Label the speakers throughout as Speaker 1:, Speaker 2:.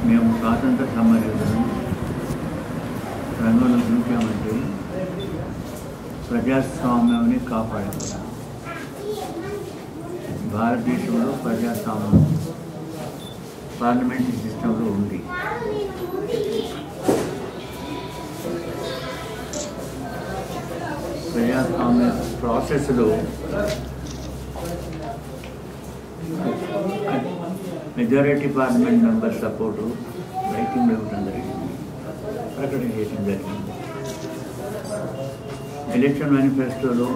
Speaker 1: మేము స్వాతంత్ర సమరయోధులను రంగంలో దింపామంటే ప్రజాస్వామ్యాన్ని కాపాడుకోవాలి భారతదేశంలో ప్రజాస్వామ్యం పార్లమెంటరీ సిస్టంలో ఉంది ప్రజాస్వామ్య ప్రాసెస్లో majority parliament member support writing ఇవ్వడం జరిగింది ప్రకటన చేయడం జరిగింది ఎలక్షన్ మేనిఫెస్టోలో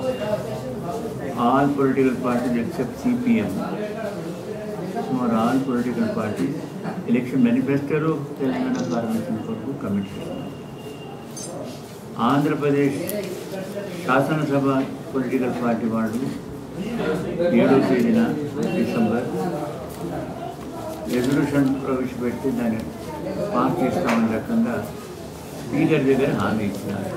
Speaker 1: all political parties except CPM సుమారు ఆల్ పొలిటికల్ పార్టీస్ ఎలక్షన్ మేనిఫెస్టోలో తెలంగాణ పార్లమెంట్ కొరకు కమిట్ చేస్తున్నారు ఆంధ్రప్రదేశ్ శాసనసభ పొలిటికల్ పార్టీ వాళ్ళు ఏడో తేదీన డిసెంబర్ రెజల్యూషన్ ప్రవేశపెట్టి దాన్ని పాస్ చేస్తామని రకంగా స్పీకర్ దగ్గర హామీ ఇచ్చినారు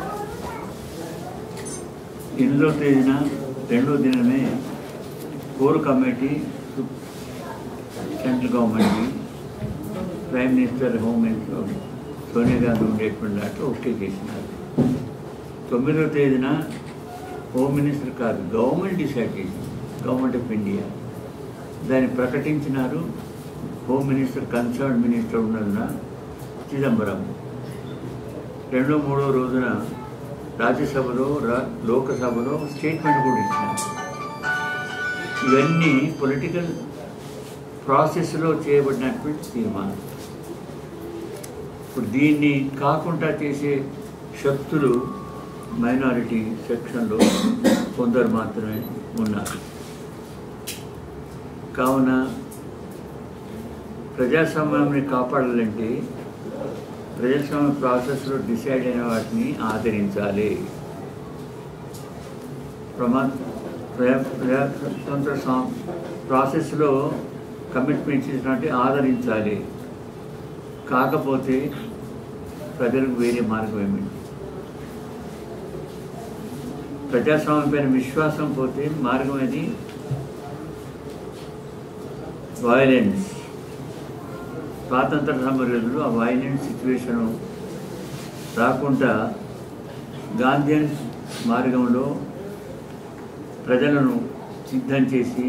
Speaker 1: ఎనిమిదో తేదీన రెండో దినమే కోర్ కమిటీ సెంట్రల్ గవర్నమెంట్కి prime minister home minister Sonia Gandhi ఉండేటువంటి దాంట్లో ఓకే చేసినారు తొమ్మిదవ తేదీన హోమ్ మినిస్టర్ కాదు గవర్నమెంట్ డిసైడ్ చేసింది గవర్నమెంట్ ఆఫ్ ఇండియా దాన్ని ప్రకటించినారు హోమ్ మినిస్టర్ కన్సర్న్ మినిస్టర్ ఉన్నందున చిదంబరం రెండో మూడో రోజున రాజ్యసభలో రా లోకసభలో స్టేట్మెంట్ కూడా ఇచ్చినారు ఇవన్నీ పొలిటికల్ ప్రాసెస్లో చేయబడినటువంటి తీర్మానం ఇప్పుడు దీన్ని కాకుండా చేసే శక్తులు మైనారిటీ సెక్షన్లో కొందరు మాత్రమే ఉన్నారు కావున ప్రజాస్వామ్యాన్ని కాపాడాలంటే ప్రజాస్వామ్య ప్రాసెస్లో డిసైడ్ అయిన వాటిని ఆదరించాలి ప్రమా ప్రజా ప్రజాతంత్ర సా- ప్రాసెస్లో కమిట్మెంట్ చేసినట్టు ఆదరించాలి కాకపోతే ప్రజలకు వేరే మార్గం ఏమిటి ప్రజాస్వామ్యం పైన విశ్వాసం పోతే మార్గం అది వైలెన్స్ స్వాతంత్ర సమరయోధులు ఆ వైలెంట్ సిచ్యువేషన్ రాకుండా గాంధీయన్ మార్గంలో ప్రజలను సిద్ధం చేసి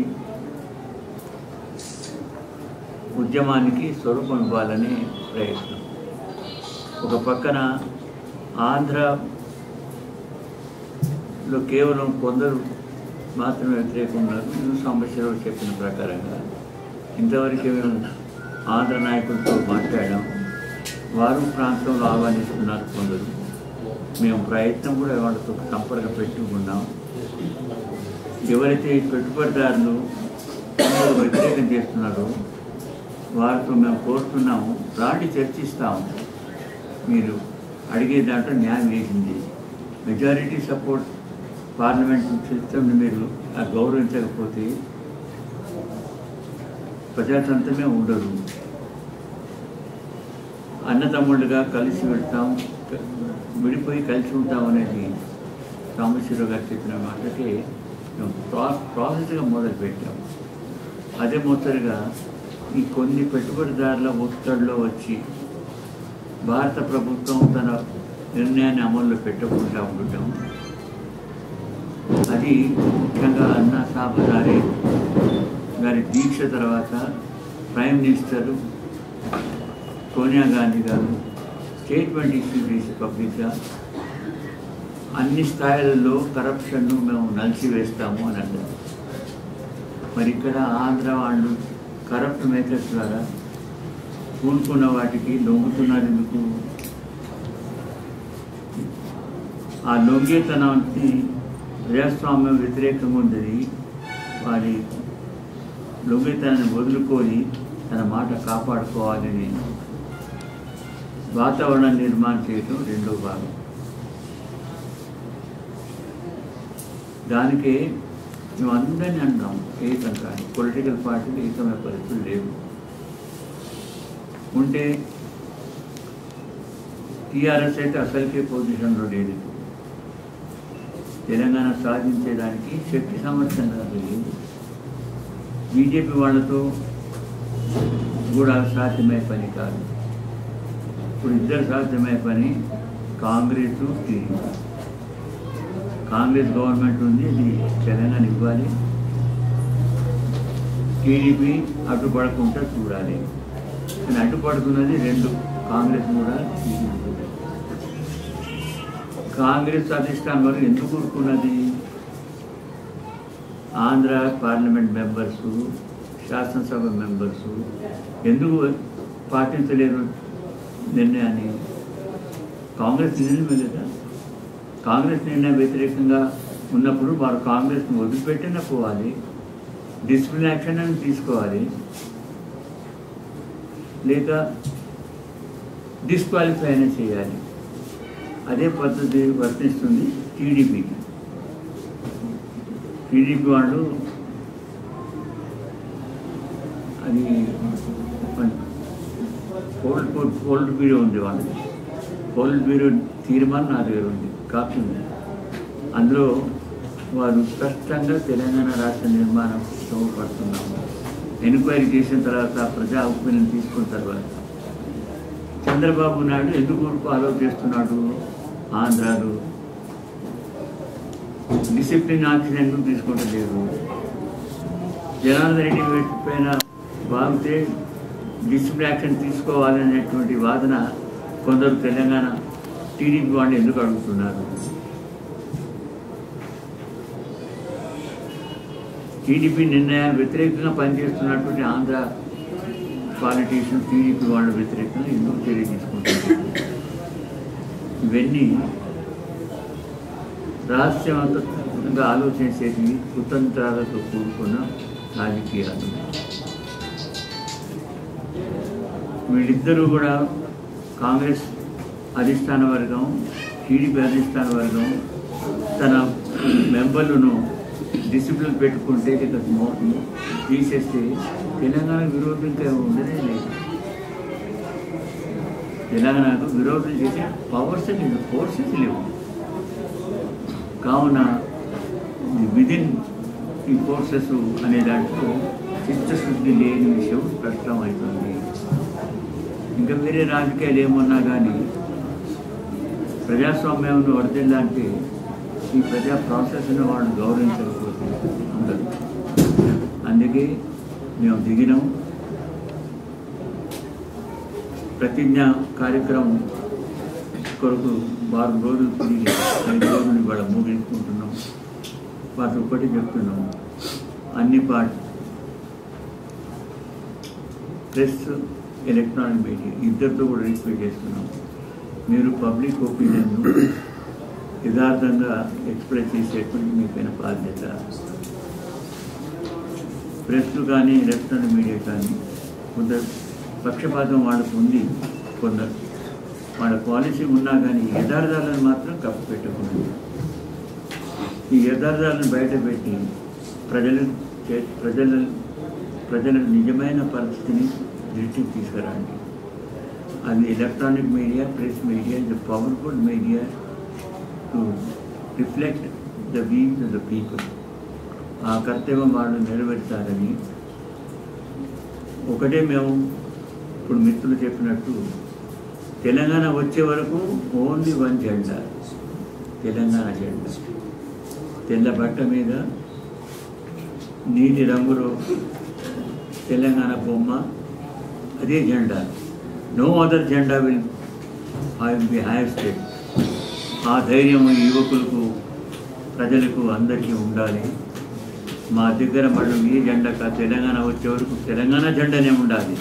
Speaker 1: ఉద్యమానికి స్వరూపం ఇవ్వాలని ప్రయత్నం ఒక పక్కన ఆంధ్రలో కేవలం కొందరు మాత్రమే వ్యతిరేకం ఉన్నారు న్యూ సమస్యలో చెప్పిన ప్రకారంగా ఇంతవరకు మేము ఆంధ్ర నాయకులతో మాట్లాడాం వారు ప్రాంతంలో ఆహ్వానిస్తున్నారు కొందరు మేము ప్రయత్నం కూడా వాళ్ళతో సంపర్క పెట్టుకున్నాం ఎవరైతే ఈ పెట్టుబడిదారులు అందరూ వ్యతిరేకం చేస్తున్నారో వారితో మేము కోరుతున్నాము రాండి చర్చిస్తాము మీరు అడిగే దాంట్లో న్యాయం వేసింది మెజారిటీ సపోర్ట్ పార్లమెంట్ సిస్టమ్ని మీరు ఆ గౌరవించకపోతే ప్రజాతంత్రమే ఉండదు అన్నతమ్ముళ్ళుగా కలిసి వెళ్తాం క- విడిపోయి కలిసి ఉంటాం అనేది సాంబశివరావు గారు చెప్పిన మాటకి మేము ప్రా ప్రాసెస్గా మొదలుపెట్టాం అదే మొత్తగా ఈ కొన్ని పెట్టుబడిదారుల ఒత్తిడిలో వచ్చి భారత ప్రభుత్వం తన నిర్ణయాన్ని అమల్లో పెట్టకుండా ఉండటం అది ముఖ్యంగా అన్నా సాబదారి గారి దీక్ష తర్వాత ప్రైమ్ మినిస్టర్ సోనియా గాంధీ గారు స్టేట్మెంట్ ఇష్యూ చేసి పబ్లిక్గా అన్ని స్థాయిలలో కరప్షన్ను మేము నలిచివేస్తాము అని అన్నారు మరి ఇక్కడ ఆంధ్ర వాళ్ళు కరప్ట్ మేకర్స్ ద్వారా కూనుకున్న వాటికి లొంగుతున్నారు ఎందుకు ఆ లొంగేతనానికి ప్రజాస్వామ్యం వ్యతిరేకంగా ఉన్నది వారి లొంగేతనాన్ని వదులుకొని తన మాట కాపాడుకోవాలని వాతావరణ నిర్మాణం చేయటం రెండో భాగం దానికే మేము అందరినీ అన్నాం ఏకం కానీ పొలిటికల్ పార్టీలు ఏకమైన పరిస్థితులు లేవు ఉంటే టీఆర్ఎస్ అయితే అసలుకే పొజిషన్లో లేదు తెలంగాణ సాధించేదానికి శక్తి సామర్థ్యం లేదు బీజేపీ వాళ్ళతో కూడా సాధ్యమయ్యే పని కాదు ఇప్పుడు ఇద్దరు సాధ్యమయ్యే పని కాంగ్రెస్ టీడీపీ కాంగ్రెస్ గవర్నమెంట్ ఉంది ఇది తెలంగాణ ఇవ్వాలి టీడీపీ అడ్డుపడకుండా చూడాలి కానీ అడ్డుపడుతున్నది రెండు కాంగ్రెస్ కూడా టీడీపీ కూడా కాంగ్రెస్ అధిష్టానం వరకు ఎందుకు కూరుకున్నది ఆంధ్ర పార్లమెంట్ మెంబర్స్ శాసనసభ మెంబర్స్ ఎందుకు పాటించలేదు నిర్ణయాన్ని కాంగ్రెస్ నిర్ణయం లేదా కాంగ్రెస్ నిర్ణయం వ్యతిరేకంగా ఉన్నప్పుడు వారు కాంగ్రెస్ని వదిలిపెట్టిన పోవాలి డిసిప్లిన్ యాక్షన్ అని తీసుకోవాలి లేక డిస్క్వాలిఫై అయినా చేయాలి అదే పద్ధతి వర్తిస్తుంది టీడీపీకి టీడీపీ వాళ్ళు అది కోల్డ్ కోల్డ్ బ్యూరో ఉంది వాళ్ళది కోల్డ్ బ్యూరో తీర్మానం నా దగ్గర ఉంది కాపీ ఉంది అందులో వారు స్పష్టంగా తెలంగాణ రాష్ట్ర నిర్మాణం పడుతున్నాము ఎంక్వైరీ చేసిన తర్వాత ప్రజా ఒపీనియన్ తీసుకున్న తర్వాత చంద్రబాబు నాయుడు ఎందుకు ఫాలో చేస్తున్నాడు ఆంధ్రాలు డిసిప్లిన్ యాక్షన్ ఎందుకు తీసుకుంటలేదు జనార్దన్ రెడ్డి పైన బాగితే డిసిప్లిన్ యాక్షన్ తీసుకోవాలనేటువంటి వాదన కొందరు తెలంగాణ టీడీపీ వాళ్ళు ఎందుకు అడుగుతున్నారు టీడీపీ నిర్ణయాలు వ్యతిరేకంగా పనిచేస్తున్నటువంటి ఆంధ్ర పాలిటీషియన్ టీడీపీ వాళ్ళ వ్యతిరేకంగా ఎందుకు చర్య తీసుకుంటున్నారు ఇవన్నీ రహస్యవంతంగా ఆలోచించేది కుతంత్రాలతో కూడుకున్న రాజకీయాలు వీళ్ళిద్దరూ కూడా కాంగ్రెస్ అధిష్టాన వర్గం టీడీపీ అధిష్టాన వర్గం తన మెంబర్లను డిసిప్లిన్ పెట్టుకుంటే ఇక మో- తీసేస్తే తెలంగాణ విరోధం ఇంకా ఉండనే లేదు తెలంగాణకు విరోధం చేసే పవర్స్ లేవు ఫోర్సెస్ లేవు కావున విదిన్ ఈ ఫోర్సెస్ అనే దాంట్లో చిత్తశుద్ధి లేని విషయం స్పష్టమవుతుంది ఇంకా వేరే రాజకీయాలు ఏమన్నా కానీ ప్రజాస్వామ్యంలో వర్దిల్లంటే ఈ ప్రజా ప్రాసెస్ను వాళ్ళు గౌరవించకపోతే ఉండదు అందుకే మేము దిగినాం ప్రతిజ్ఞ కార్యక్రమం కొరకు వారం రోజులు తిరిగి ఐదు రోజులు ఇవాళ ముగించుకుంటున్నాం వాటి ఒకటి చెప్తున్నాం అన్ని పార్ట్ ప్రెస్ ఎలక్ట్రానిక్ మీడియా ఇద్దరితో కూడా రిక్వెస్ట్ చేస్తున్నాం మీరు పబ్లిక్ ఒపీనియన్ యథార్థంగా ఎక్స్ప్రెస్ చేసేటువంటి మీ పైన బాధ్యత ప్రెస్ కానీ ఎలక్ట్రానిక్ మీడియా కానీ కొందరు పక్షపాతం వాళ్ళకు ఉంది కొందరు వాళ్ళ పాలసీ ఉన్నా కానీ యథార్థాలను మాత్రం కప్పిపెట్టకూడదు ఈ యథార్థాలను బయటపెట్టి ప్రజలు చే- ప్రజల ప్రజల నిజమైన పరిస్థితిని దృష్టికి తీసుకురండి అది electronic media press media is powerful media to reflect the views of the people ఆ కర్తవ్యం వాళ్ళు నెరవేర్చాలని ఒకటే మేము ఇప్పుడు మిత్రులు చెప్పినట్టు తెలంగాణ వచ్చే వరకు ఓన్లీ వన్ జెండా తెలంగాణ జెండా తెల్ల బట్ట మీద నీలి రంగులో తెలంగాణ బొమ్మ అదే జెండా నో అదర్ జెండా విల్ బి హైర్ స్టేట్ ఆ ధైర్యం ఈ యువకులకు ప్రజలకు అందరికీ ఉండాలి మా దగ్గర మళ్ళీ ఏ జెండా కాదు తెలంగాణ వచ్చే వరకు తెలంగాణ జెండానే ఉండాలి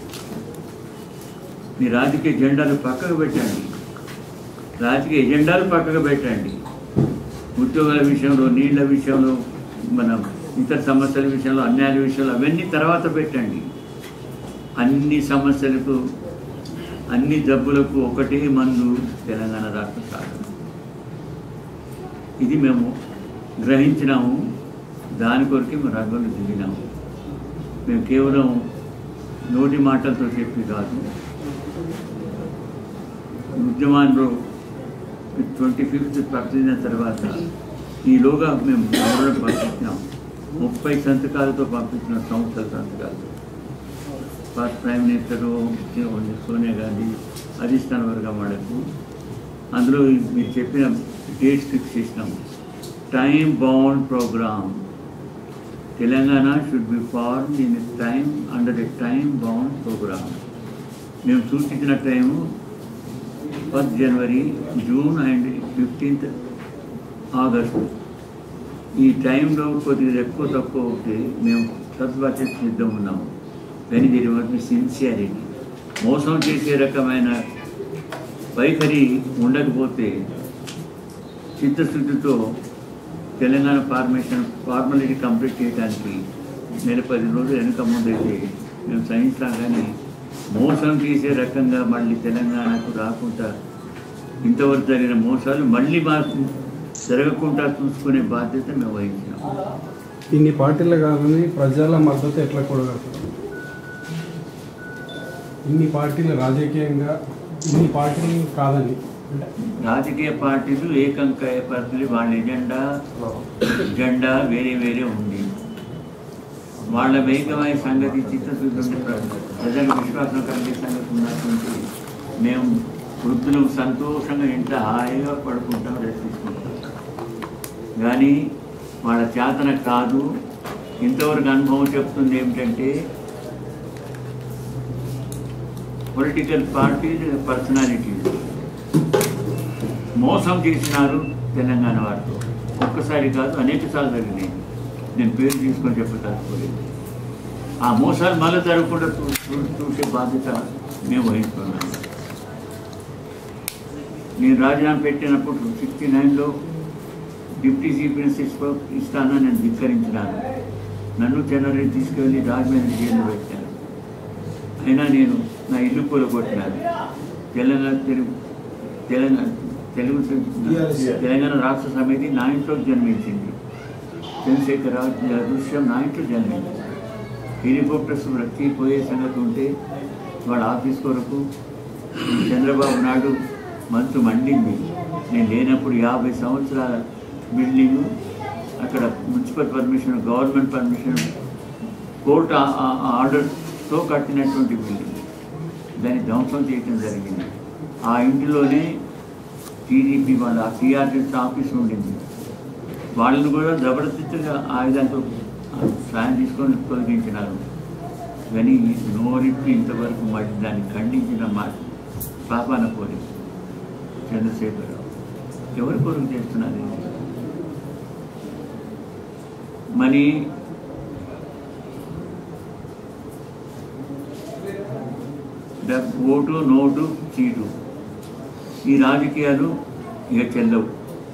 Speaker 1: మీ రాజకీయ జెండాలు పక్కకు పెట్టండి రాజకీయ ఎజెండాలు పక్కకు పెట్టండి ఉద్యోగాల విషయంలో నీళ్ళ విషయంలో మన ఇతర సమస్యల విషయంలో అన్యాయాల విషయంలో అవన్నీ తర్వాత పెట్టండి అన్ని సమస్యలకు అన్ని జబ్బులకు ఒకటే మందు తెలంగాణ రాష్ట్ర సాధన ఇది మేము గ్రహించినాము దాని కొరకే మేము రంగంలో దిగినాము మేము కేవలం నోటి మాటలతో చెప్పి కాదు ఉద్యమాల్లో ట్వంటీ ఫిఫ్త్ ప్రకటించిన తర్వాత ఈలోగా మేము గవర్నర్ పంపించినాం ముప్పై సంతకాలతో పంపించిన సంస్థల సంతకాలు first prime minister Sonia Gandhi అధిష్టాన వర్గం వాళ్ళకు అందులో మీరు చెప్పిన డేట్స్ ఫిక్స్ చేసినాం time bound programme Telangana should be form in time under a time bound programme మేము సూచించిన time first January June and fifteenth August ఈ టైంలో కొద్దిగా ఎక్కువ తక్కువ అవుతే మేము సద్వాచన సిద్ధం ఉన్నాము కానీ దీని వరకు సిన్సియారిటీ మోసం చేసే రకమైన వైఖరి ఉండకపోతే చిత్తశుద్ధితో తెలంగాణ ఫార్మేషన్ ఫార్మాలిటీ కంప్లీట్ చేయడానికి నెల పది రోజులు వెనుక ముందైతే మేము సహించాం కానీ మోసం చేసే రకంగా మళ్ళీ తెలంగాణకు రాకుండా ఇంతవరకు జరిగిన మోసాలు మళ్ళీ మాకు జరగకుండా చూసుకునే బాధ్యత మేము వహించాం
Speaker 2: ఇన్ని పార్టీలు కాదని ప్రజల మద్దతు ఎట్లా కూడగలుగుతారు ఇన్ని పార్టీలు రాజకీయంగా ఇన్ని పార్టీలు కాదని అంటే
Speaker 1: రాజకీయ పార్టీలు ఏకంకాయ పార్టీలు వాళ్ళ ఎజెండా జెండా వేరే వేరే ఉంది వాళ్ళ వేగమైన సంగతి చిత్తశుద్ధి ప్రజలకు విశ్వాసం కలిగే సంగతి ఉన్నటువంటి మేము వృద్ధులు సంతోషంగా ఇంట్లో హాయిగా పడుకుంటాం రెస్ట్ తీసుకుంటాం కానీ వాళ్ళ చేతన కాదు ఇంతవరకు అనుభవం చెప్తుంది ఏమిటంటే పొలిటికల్ పార్టీలు పర్సనాలిటీలు మోసం చేసినారు తెలంగాణ వారితో ఒక్కసారి కాదు అనేక సార్లు జరిగినాయి నేను పేరు తీసుకొని చెప్పదలుచుకోలేదు ఆ మోసాలు మళ్ళీ జరగకుండా చూ- చూ- చూసే బాధ్యత మేము వహిస్తున్నాం నేను రాజీనామా పెట్టినప్పుడు సిక్స్టీ నైన్లో డిప్యూటీ చీఫ్ మినిస్టర్ ఇస్తానని నేను ధిక్కరించినాను నన్ను చెన్నై తీసుకెళ్ళి రాజమండ్రి జైలు పెట్టాను అయినా నేను నా ఇల్లు కూలగొట్టినాను తెలంగాణ తెలుగు తెలంగాణ తెలుగు తెలంగాణ రాష్ట్ర సమితి నా ఇంట్లో జన్మించింది చంద్రశేఖరరావు దృశ్యం నా ఇంట్లో జన్మించింది హెలికాప్టర్స్ రక్కిపోయే సంగతి ఉంటే వాళ్ళ ఆఫీస్ కొరకు చంద్రబాబు నాయుడు మంతు మండింది నేను లేనప్పుడు యాభై సంవత్సరాల బిల్డింగు అక్కడ municipal permission government permission court ఆ- ఆ- ఆ ఆర్డర్తో కట్టినటువంటి బిల్డింగ్ దాన్ని ధ్వంసం చేయటం జరిగింది ఆ ఇంటిలోనే టీడీపీ వాళ్ళ టీఆర్ఎస్ ఆఫీస్ ఉండింది వాళ్ళని కూడా జబర్దస్తిగా ఆయుధాలతో సాయం తీసుకొని తొలగించినారు కానీ నోరిప్పి ఇంతవరకు మళ్ళీ దాన్ని ఖండించిన మా పాపాన కోరి చంద్రశేఖరరావు ఎవరి కొరకు చేస్తున్నారు ఇది? మరి డబ్- ఓటు నోటు సీటు ఈ రాజకీయాలు ఇక చెల్లవు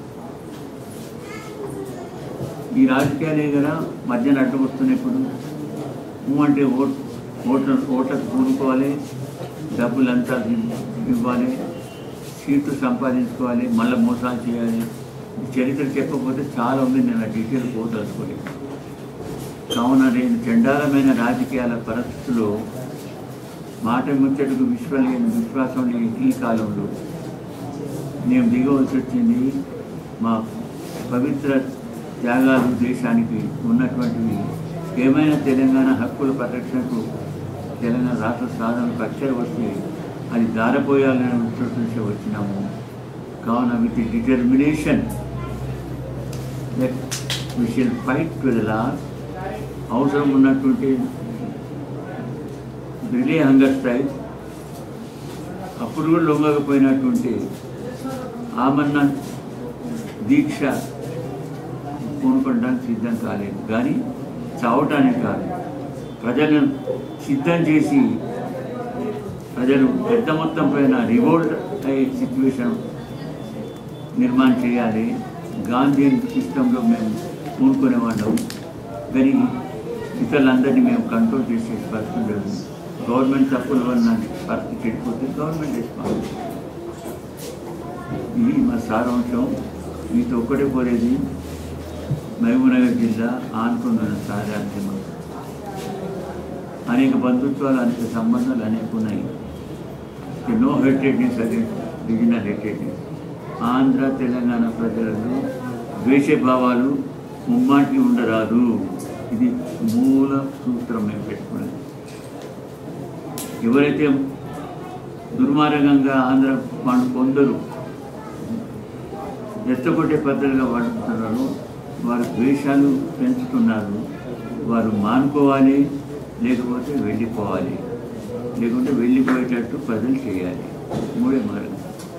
Speaker 1: ఈ రాజకీయాలే కదా మధ్యన అడ్డు వస్తున్నాయి ఇప్పుడు నువ్వు అంటే ఓట్ ఓట్ల ఓట్లకు కూడుకోవాలి డబ్బులంతా ఇవ్వాలి సీట్లు సంపాదించుకోవాలి మళ్ళీ మోసాలు చేయాలి ఈ చరిత్ర చెప్పకపోతే చాలా ఉంది నేను ఆ డీటెయిల్ పోదలుచుకోలేదు కావున నేను చండాలమైన రాజకీయాల పరిస్థితుల్లో మాట ముచ్చటకు విశ్వం లేని విశ్వాసం లేని ఈ కాలంలో మేము దిగవలసి వచ్చింది మా పవిత్ర త్యాగాలు దేశానికి ఉన్నటువంటివి ఏమైనా తెలంగాణ హక్కుల పరిరక్షణకు తెలంగాణ రాష్ట్ర సాధనకు అక్షర వస్తే అది దారపోయాలనే ఉద్దేశంతో వచ్చినాము కావున with determination that we shall fight to the last అవసరం ఉన్నటువంటి రిలే హంగర్ స్ట్రైక్ అప్పుడు కూడా లొంగకపోయినటువంటి ఆమన్న దీక్ష పూనుకోవడానికి సిద్ధం కాలేదు కానీ చావటానికి కాదు ప్రజలను సిద్ధం చేసి ప్రజలు పెద్ద మొత్తం పైన రివోల్ట్ అయ్యే సిచ్యువేషన్ నిర్మాణం చేయాలి గాంధీ సిస్టంలో మేము పూనుకునే వాళ్ళం కానీ ఇతరులందరినీ మేము కంట్రోల్ చేసే పరిస్థితి లేదు గవర్నమెంట్ తప్పుల వల్ల పరిస్థితి చెడిపోతే గవర్నమెంట్ రెస్పాన్స్ ఇది మా సారాంశం మీతో ఒక్కటే కోరేది మహబూబ్నగర్ జిల్లా ఆనుకున్న సారాంశం అనేక బంధుత్వాలు అనేక సంబంధాలు అనేక ఉన్నాయి no heritageness against regional heritageness Andhra Telangana ప్రజలలో ద్వేష భావాలు ముమ్మాటికి ఉండరాదు ఇది మూల సూత్రం మేము పెట్టుకున్నది ఎవరైతే దుర్మార్గంగా ఆంధ్ర వాళ్ళు కొందరు రెచ్చగొట్టే పద్ధతిగా వాడుతున్నారో వారు ద్వేషాలు పెంచుతున్నారు వారు మానుకోవాలి లేకపోతే వెళ్ళిపోవాలి లేకుంటే వెళ్ళిపోయేటట్టు ప్రజలు చేయాలి మూడే మార్గం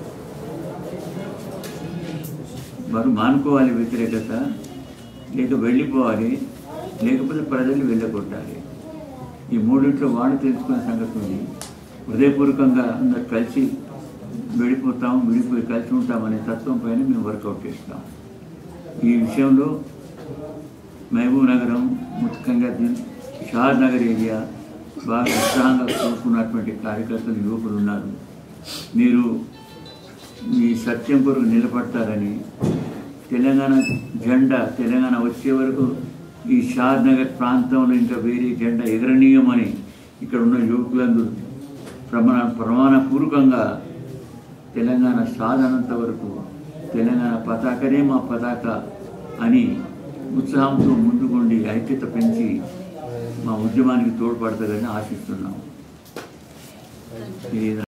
Speaker 1: వారు మానుకోవాలి వ్యతిరేకత లేక వెళ్ళిపోవాలి లేకపోతే ప్రజలు వెళ్ళగొట్టాలి ఈ మూడింట్లో వాడు తెలుసుకునే సంగతి ఉంది హృదయపూర్వకంగా అందరు కలిసి వెళ్ళిపోతాం విడిపోయి కలిసి ఉంటాం అనే తత్వం పైన మేము వర్కౌట్ చేస్తాం ఈ విషయంలో మహబూబ్ నగరం ముఖ్యంగా దీన్- షాద్ నగర్ ఏరియా బాగా ఉత్సాహంగా కోరుకున్నటువంటి కార్యకర్తలు యువకులు ఉన్నారు మీరు ఈ సత్యం కొరకు నిలబడతారని తెలంగాణ జెండా తెలంగాణ వచ్చే వరకు ఈ షాద్ నగర్ ప్రాంతంలో ఇంకా వేరే జెండా ఎగరనీయమని ఇక్కడ ఉన్న యువకులందరూ ప్రమాణ ప్రమాణపూర్వకంగా తెలంగాణ సాధనంత వరకు తెలంగాణ పతాకనే మా పతాక అని ఉత్సాహంతో ముందుకుండి ఐక్యత పెంచి మా ఉద్యమానికి తోడ్పడతారని ఆశిస్తున్నాం ఇది